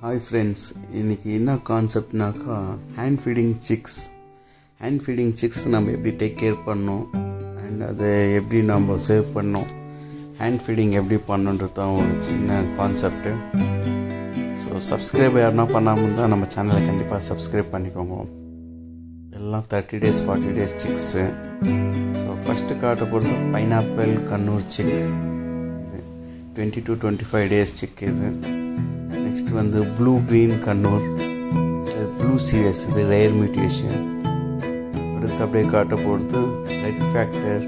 hi friends இன்றைக்கி என்ன கான்செப்ட்னாக்கா hand feeding chicks hand feeding chicks நம்ம எப்படி டேக் கேர் பண்ணோம் அண்ட் அதை எப்படி நம்ம சேவ் பண்ணோம் ஹேண்ட் ஃபீடிங் எப்படி பண்ணுன்றது தான் ஒரு சின்ன கான்செப்ட்டு ஸோ சப்ஸ்கிரைப் யாருன்னா பண்ணாமல் இருந்தால் நம்ம சேனலை கண்டிப்பாக சப்ஸ்கிரைப் பண்ணிக்கோங்க எல்லாம் thirty days forty days chicks so first காட்ட பொறுத்த பைனாப்பிள் கண்ணூர் சிக் இது twenty to twenty five days chick இது நெக்ஸ்ட் வந்து ப்ளூ க்ரீன் கண்ணூர் ப்ளூ சிஎஸ் இது ரேர் மியூட்டேஷன் அடுத்து அப்படியே காட்ட பொறுத்து ரெட் ஃபேக்டர்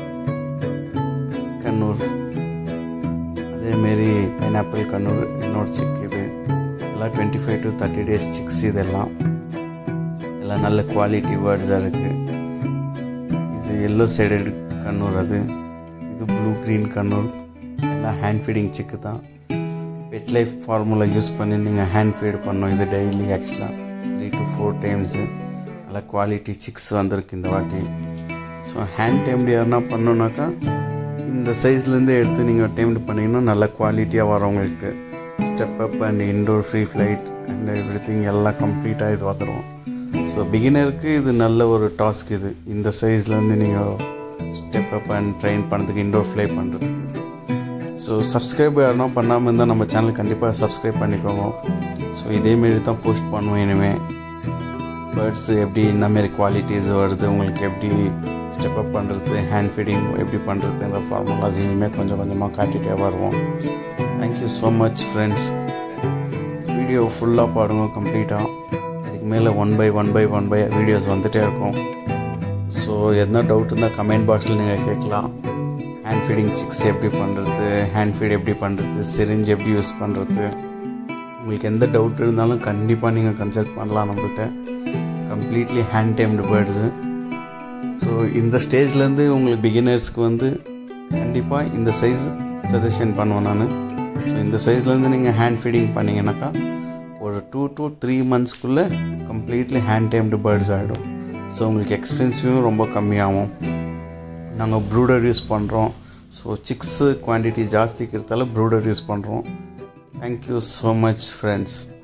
கண்ணூர் அதேமாரி பைனாப்பிள் கண்ணூர் இன்னொரு சிக் இது எல்லாம் twenty five to thirty days chicks இதெல்லாம் எல்லாம் நல்ல குவாலிட்டி வேர்ட்ஸாக இருக்குது இது எல்லோ சைடட் கண்ணூர் அது இது ப்ளூ க்ரீன் கண்ணூர் எல்லாம் ஹேண்ட் ஃபீடிங் சிக்கு தான் பெட் லைஃப் ஃபார்முலா யூஸ் பண்ணி நீங்கள் ஹேண்ட் ஃபீட் பண்ணோம் இது டெய்லி ஆக்சுவலாக த்ரீ டு ஃபோர் டைம்ஸு நல்லா குவாலிட்டி சிக்ஸ் வந்திருக்கு இந்த வாட்டி ஸோ ஹேண்ட் டைம்டு யாருன்னா பண்ணோன்னாக்கா இந்த சைஸ்லேருந்து எடுத்து நீங்கள் டைம்டு பண்ணிங்கன்னா நல்ல குவாலிட்டியாக வரும் உங்களுக்கு step up and indoor free flight and everything எல்லாம் கம்ப்ளீட்டாக இது வந்துடும் ஸோ பிகினருக்கு இது நல்ல ஒரு டாஸ்க் இது இந்த சைஸ்லேருந்து நீங்கள் ஸ்டெப் அப் அண்ட் ட்ரெயின் பண்ணுறதுக்கு இன்டோர் ஃப்ளை பண்ணுறதுக்கு ஸோ சப்ஸ்கிரைப் யாருன்னா பண்ணாமல் இருந்தால் நம்ம சேனல் கண்டிப்பாக சப்ஸ்கிரைப் பண்ணிக்கோங்க ஸோ இதேமாரி தான் போஸ்ட் பண்ணுவோம் இனிமேல் பேர்ட்ஸ் எப்படி இந்த மாதிரி குவாலிட்டிஸ் வருது உங்களுக்கு எப்படி ஸ்டெப் அப் பண்ணுறது ஹேண்ட் ஃபீடிங் எப்படி பண்ணுறதுங்கிற ஃபார்முலாஸ் இனிமேல் கொஞ்சம் கொஞ்சமாக காட்டிகிட்டே வருவோம் thank you so much friends video ஃபுல்லாக பாடுங்க கம்ப்ளீட்டாக இதுக்கு மேலே one by one by one by videos வந்துகிட்டே இருக்கும் ஸோ எதனா டவுட் இருந்தால் கமெண்ட் பாக்ஸில் நீங்கள் கேட்கலாம் ஹேண்ட் ஃபீடிங் சிக்ஸ் எப்படி பண்ணுறது ஹேண்ட் ஃபீட் எப்படி பண்ணுறது சிரிஞ்ச் எப்படி யூஸ் பண்ணுறது உங்களுக்கு எந்த டவுட் இருந்தாலும் கண்டிப்பாக நீங்கள் கன்சல்ட் பண்ணலாம் நம்மள்கிட்ட completely hand tamed birds so இந்த ஸ்டேஜ்லேருந்து உங்களுக்கு பிகினர்ஸ்க்கு வந்து கண்டிப்பாக இந்த சைஸ் சஜஷன் பண்ணுவேன் நான் ஸோ இந்த சைஸ்லேருந்து நீங்கள் ஹேண்ட் ஃபீடிங் பண்ணிங்கனாக்கா ஒரு டூ டு த்ரீ மந்த்ஸ்க்குள்ளே கம்ப்ளீட்லி ஹேண்ட் டைம்டு பேர்ட்ஸ் ஆகிடும் ஸோ உங்களுக்கு எக்ஸ்பென்சிவும் ரொம்ப கம்மியாகும் நாங்கள் ப்ரூடர் யூஸ் பண்ணுறோம் ஸோ சிக்ஸு குவான்டிட்டி ஜாஸ்திக்கிறதால ப்ரூடர் யூஸ் பண்ணுறோம் தேங்க்யூ ஸோ மச் ஃப்ரெண்ட்ஸ்